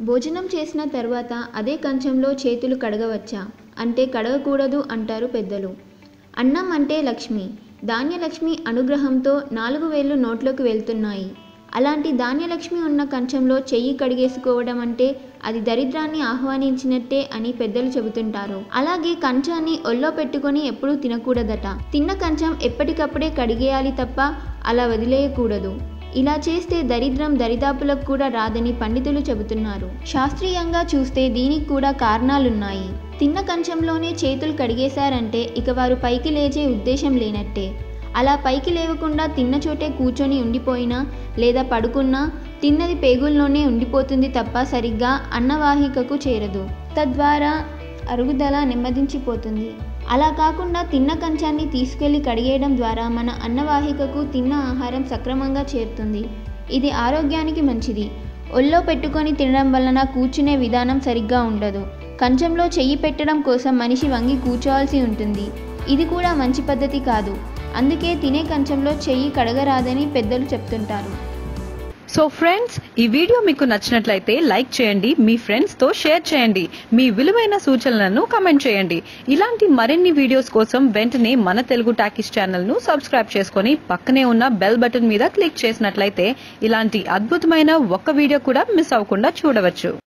భోజనం చేసిన తర్వాత అదే కంచంలో చేతులు కడగవచ్చా అంటే కడగకూడదు అంటారు పెద్దలు అన్నం అంటే లక్ష్మి ధాన్యలక్ష్మి అనుగ్రహంతో నాలుగు వేళ్ళు నోట్లోకి వెళ్తున్నాయి అలాంటి ధాన్యలక్ష్మి ఉన్న కంచంలో చెయ్యి కడిగేసుకోవడం అంటే అది దరిద్రాన్ని ఆహ్వానించినట్టే అని పెద్దలు చెబుతుంటారు అలాగే కంచాన్ని ఒళ్ళో పెట్టుకొని ఎప్పుడూ తినకూడదట తిన్న కంచం ఎప్పటికప్పుడే కడిగేయాలి తప్ప అలా వదిలేయకూడదు ఇలా చేస్తే దరిద్రం దరిదాపులకు కూడా రాదని పండితులు చెబుతున్నారు శాస్త్రీయంగా చూస్తే దీనికి కూడా కారణాలున్నాయి తిన్న కంచంలోనే చేతులు కడిగేశారంటే ఇక వారు పైకి లేచే ఉద్దేశం లేనట్టే అలా పైకి లేవకుండా తిన్న చోటే కూర్చొని ఉండిపోయినా లేదా పడుకున్నా తిన్నది పేగుల్లోనే ఉండిపోతుంది తప్ప సరిగ్గా అన్నవాహికకు చేరదు తద్వారా అరుగుదల నెమ్మదించిపోతుంది అలా కాకుండా తిన్న కంచాన్ని తీసుకెళ్లి కడిగేయడం ద్వారా మన అన్నవాహికకు తిన్న ఆహారం సక్రమంగా చేరుతుంది ఇది ఆరోగ్యానికి మంచిది ఒళ్ళో పెట్టుకొని తినడం వలన కూర్చునే విధానం సరిగ్గా ఉండదు కంచంలో చెయ్యి పెట్టడం కోసం మనిషి వంగి కూర్చోవాల్సి ఉంటుంది ఇది కూడా మంచి పద్ధతి కాదు అందుకే తినే కంచంలో చెయ్యి కడగరాదని పెద్దలు చెప్తుంటారు సో ఫ్రెండ్స్ ఈ వీడియో మీకు నచ్చినట్లయితే లైక్ చేయండి మీ ఫ్రెండ్స్ తో షేర్ చేయండి మీ విలువైన సూచనలను కమెంట్ చేయండి ఇలాంటి మరిన్ని వీడియోస్ కోసం వెంటనే మన తెలుగు టాకీస్ ఛానల్ ను సబ్స్క్రైబ్ చేసుకొని పక్కనే ఉన్న బెల్ బటన్ మీద క్లిక్ చేసినట్లయితే ఇలాంటి అద్భుతమైన ఒక్క వీడియో కూడా మిస్ అవ్వకుండా చూడవచ్చు